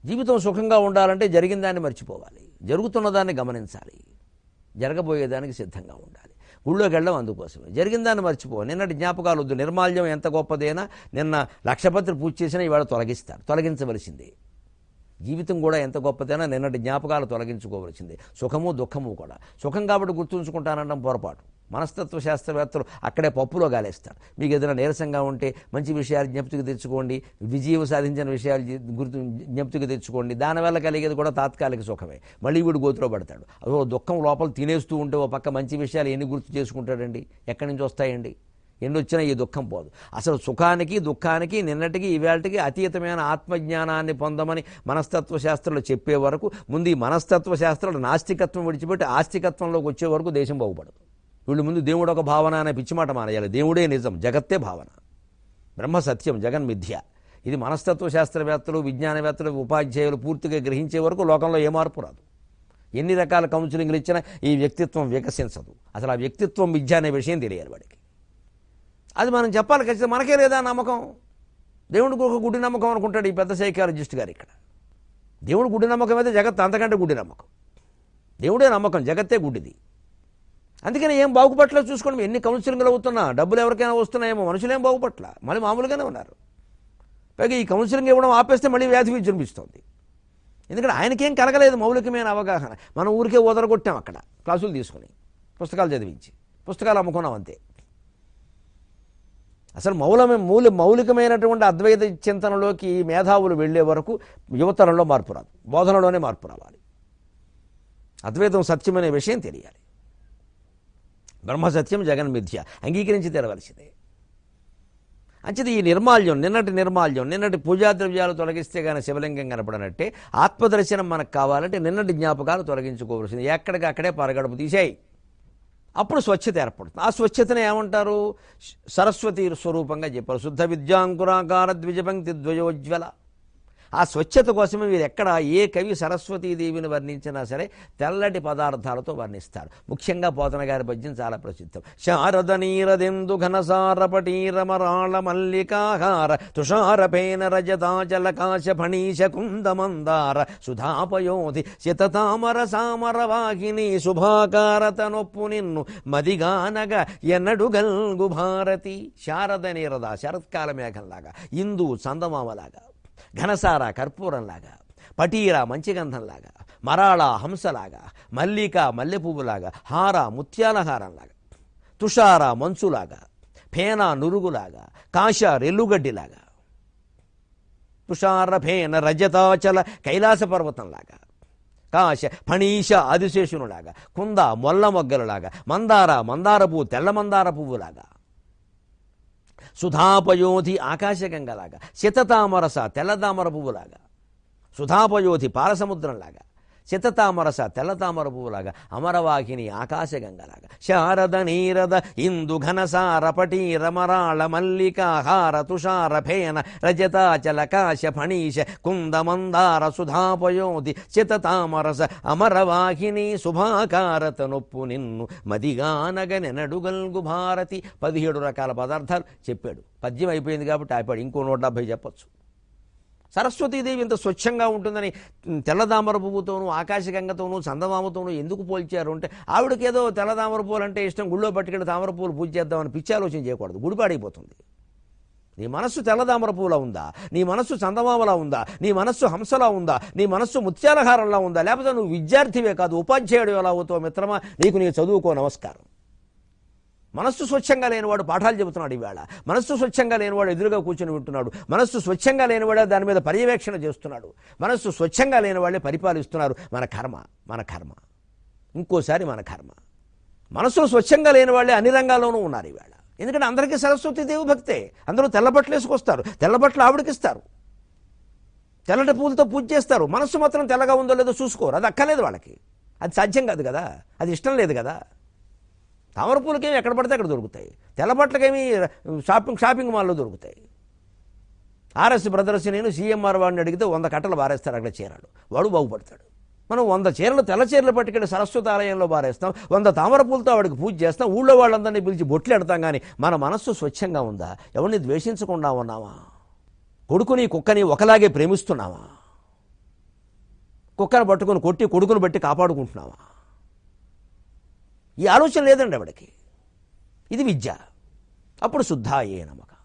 జీవితం సుఖంగా ఉండాలంటే జరిగిన దాన్ని మర్చిపోవాలి జరుగుతున్న దాన్ని గమనించాలి జరగబోయేదానికి సిద్ధంగా ఉండాలి ఊళ్ళోకి వెళ్ళడం అందుకోసమే జరిగిన దాన్ని మర్చిపో నిన్నటి జ్ఞాపకాలు వద్దు నిర్మాల్యం ఎంత గొప్పదైనా నిన్న లక్షపత్రి పూజ చేసినా ఇవాళ తొలగిస్తారు తొలగించవలసిందే జీవితం కూడా ఎంత గొప్పదైనా నిన్నటి జ్ఞాపకాలు తొలగించుకోవలసిందే సుఖము దుఃఖము కూడా సుఖం కాబట్టి గుర్తుంచుకుంటానడం పొరపాటు మనస్తత్వ శాస్త్రవేత్తలు అక్కడే పప్పులో గాలేస్తారు మీకు ఏదైనా నీరసంగా ఉంటే మంచి విషయాలు జ్ఞప్తికి తెచ్చుకోండి విజయం సాధించిన విషయాలు జి- గుర్తు జ్ఞప్తికి తెచ్చుకోండి దానివల్ల కలిగేది కూడా తాత్కాలిక సుఖమే మళ్ళీ వీడు గోతులో పడతాడు అదో దుఃఖం లోపల తినేస్తూ ఉంటే ఓ పక్క మంచి విషయాలు ఎన్ని గుర్తు చేసుకుంటాడండి ఎక్కడి నుంచి వస్తాయండి ఎన్ని వచ్చినా ఈ దుఃఖం పోదు అసలు సుఖానికి దుఃఖానికి నిన్నటికి ఇవాళకి అతీతమైన ఆత్మజ్ఞానాన్ని పొందమని మనస్తత్వ శాస్త్రాలు చెప్పే వరకు ముందు ఈ మనస్తత్వ శాస్త్రాలు నాస్తికత్వం విడిచిపెట్టి ఆస్తికత్వంలోకి వచ్చే వరకు దేశం బాగుపడదు వీళ్ళు ముందు దేవుడు ఒక భావన అనే పిచ్చిమాట మానేయాలి దేవుడే నిజం జగత్తే భావన బ్రహ్మ సత్యం జగన్ మిథ్య ఇది మనస్తత్వ శాస్త్రవేత్తలు విజ్ఞానవేత్తలు ఉపాధ్యాయులు పూర్తిగా గ్రహించే వరకు లోకంలో ఏ మార్పు రాదు ఎన్ని రకాల కౌన్సిలింగ్లు ఇచ్చినా ఈ వ్యక్తిత్వం వికసించదు అసలు ఆ వ్యక్తిత్వం విద్య అనే విషయం తెలియాలి వాడికి అది మనం చెప్పాలి ఖచ్చితంగా మనకే లేదా నమ్మకం దేవుడికి ఒక గుడి నమ్మకం అనుకుంటాడు ఈ పెద్ద సైకాలజిస్ట్ గారు ఇక్కడ దేవుడు గుడి నమ్మకం అయితే జగత్ అంతకంటే గుడి నమ్మకం దేవుడే నమ్మకం జగత్తే గుడ్డిది అందుకని ఏం బాగుపట్లేదు చూసుకోండి ఎన్ని కౌన్సిలింగ్లు అవుతున్నా డబ్బులు ఎవరికైనా వస్తున్నాయేమో మనుషులేం బాగుపట్ల మళ్ళీ మామూలుగానే ఉన్నారు పైగా ఈ కౌన్సిలింగ్ ఇవ్వడం ఆపేస్తే మళ్ళీ వ్యాధి విజృంభిస్తోంది ఎందుకంటే ఆయనకేం కలగలేదు మౌలికమైన అవగాహన మనం ఊరికే ఓదరగొట్టాం అక్కడ క్లాసులు తీసుకుని పుస్తకాలు చదివించి పుస్తకాలు అమ్ముకున్నాం అంతే అసలు మౌలమే మూల మౌలికమైనటువంటి అద్వైత చింతనలోకి ఈ మేధావులు వెళ్ళే వరకు యువతరంలో మార్పు రాదు బోధనలోనే మార్పు రావాలి అద్వైతం సత్యమనే విషయం తెలియాలి బ్రహ్మసత్యం జగన్ మిథ్య అంగీకరించి తెరవలసిందే అంచేది ఈ నిర్మాల్యం నిన్నటి నిర్మాల్యం నిన్నటి పూజా ద్రవ్యాలు తొలగిస్తే కానీ శివలింగం కనపడనట్టే ఆత్మదర్శనం మనకు కావాలంటే నిన్నటి జ్ఞాపకాలు తొలగించుకోవలసింది ఎక్కడికి అక్కడే పరగడుపు తీసేయి అప్పుడు స్వచ్ఛత ఏర్పడుతుంది ఆ స్వచ్ఛతను ఏమంటారు సరస్వతి స్వరూపంగా చెప్పారు శుద్ధ విద్యాంకురాకార ద్విజపంక్తి ద్వయోజ్వల ఆ స్వచ్ఛత కోసమే మీరు ఎక్కడ ఏ కవి సరస్వతీదేవిని వర్ణించినా సరే తెల్లటి పదార్థాలతో వర్ణిస్తారు ముఖ్యంగా పోతన గారి పద్యం చాలా ప్రసిద్ధం శారద నీరదెందు ఘనసారపటీరమరాళ మల్లికాహార తుషారపేన రజతాచల కాశ ఫణీశ కుందమందార సుధాపయోధి శతతామర సామర వాహిని శుభాకారత నొప్పు నిన్ను మదిగానగ ఎన్నడు గల్గు భారతి శారద నీరద శరత్కాల మేఘంలాగా ఇందు చందమామలాగా ఘనసార కర్పూరంలాగా పటీర మంచిగంధంలాగా మరాళ హంసలాగా మల్లిక మల్లెపువ్వులాగా హార ముత్యాల హారంలాగా తుషార మంచులాగా ఫేన నురుగులాగా కాశ రెల్లుగడ్డిలాగా తుషార ఫేన రజతాచల కైలాస పర్వతంలాగా కాశ ఫణీష ఆదిశేషునులాగా కుంద మొల్ల మొగ్గలలాగా మందార మందార పువ్వు తెల్ల మందార పువ్వులాగా సుధాపయోధి ఆకాశగంగలాగా శతతామరస తెల్లతామర పువ్వులాగా సుధాపయోధి పాలసముద్రంలాగా శతతామరస తెల్లతామర పువ్వులాగా అమరవాహిని ఆకాశగంగలాగా శారద నీరద ఇందు ఘనసార పటీర మరాళ మల్లికాహార తుషార ఫేన రజతాచల కాశ ఫణీశ కుందమందార సుధాపయోధి శతతామరస అమరవాహిని శుభాకారత నొప్పు నిన్ను మదిగానగ నెనడుగల్గు భారతి పదిహేడు రకాల పదార్థాలు చెప్పాడు పద్యం అయిపోయింది కాబట్టి ఆపాడు ఇంకో నూట డెబ్భై చెప్పొచ్చు సరస్వతీదేవి ఇంత స్వచ్ఛంగా ఉంటుందని తెల్లదామర పువ్వుతోనూ ఆకాశగంగతోనూ చందమామతోనూ ఎందుకు పోల్చారు అంటే ఆవిడకేదో తెల్లదామర పూలు అంటే ఇష్టం గుళ్ళో పట్టుకెళ్ళి తామర పూలు పూజ చేద్దామని పిచ్చి ఆలోచన చేయకూడదు గుడిపాడైపోతుంది నీ మనస్సు తెల్లదామర పూలా ఉందా నీ మనస్సు చందమామలా ఉందా నీ మనస్సు హంసలా ఉందా నీ మనస్సు ముత్యాలహారంలా ఉందా లేకపోతే నువ్వు విద్యార్థివే కాదు ఉపాధ్యాయుడు ఎలా అవుతావు మిత్రమా నీకు నీ చదువుకో నమస్కారం మనస్సు స్వచ్ఛంగా లేనివాడు పాఠాలు చెబుతున్నాడు ఈవేళ మనస్సు స్వచ్ఛంగా లేనివాడు ఎదురుగా కూర్చొని వింటున్నాడు మనస్సు స్వచ్ఛంగా లేనివాడే దాని మీద పర్యవేక్షణ చేస్తున్నాడు మనస్సు స్వచ్ఛంగా లేని వాళ్ళే పరిపాలిస్తున్నారు మన కర్మ మన కర్మ ఇంకోసారి మన కర్మ మనస్సు స్వచ్ఛంగా లేని వాళ్ళే అన్ని రంగాల్లోనూ ఉన్నారు ఈవేళ ఎందుకంటే అందరికీ సరస్వతి దేవి భక్తే అందరూ తెల్లబట్టలు వేసుకొస్తారు తెల్లబట్టలు ఆవిడకిస్తారు తెల్లటి పూలతో పూజ చేస్తారు మనస్సు మాత్రం తెల్లగా ఉందో లేదో చూసుకోరు అది అక్కర్లేదు వాళ్ళకి అది సాధ్యం కాదు కదా అది ఇష్టం లేదు కదా తామర పూలకేమి ఎక్కడ పడితే అక్కడ దొరుకుతాయి తెల్లబట్టలకేమి షాపింగ్ షాపింగ్ మాల్లో దొరుకుతాయి ఆర్ఎస్ బ్రదర్స్ నేను సీఎంఆర్ వాడిని అడిగితే వంద కట్టలు బారేస్తారు అక్కడ చీరలు వాడు బాగుపడతాడు మనం వంద చీరలు తెల్ల చీరలు పట్టుకెళ్ళి సరస్వతి ఆలయంలో బారేస్తాం వంద తామర పూలతో ఆవిడకి పూజ చేస్తాం ఊళ్ళో వాళ్ళందరినీ పిలిచి బొట్లు ఎడతాం కానీ మన మనస్సు స్వచ్ఛంగా ఉందా ఎవరిని ద్వేషించకుండా ఉన్నామా కొడుకుని కుక్కని ఒకలాగే ప్రేమిస్తున్నామా కుక్కను పట్టుకొని కొట్టి కొడుకును బట్టి కాపాడుకుంటున్నావా ఈ ఆలోచన లేదండి ఆవిడకి ఇది విద్య అప్పుడు శుద్ధాయే నమ్మక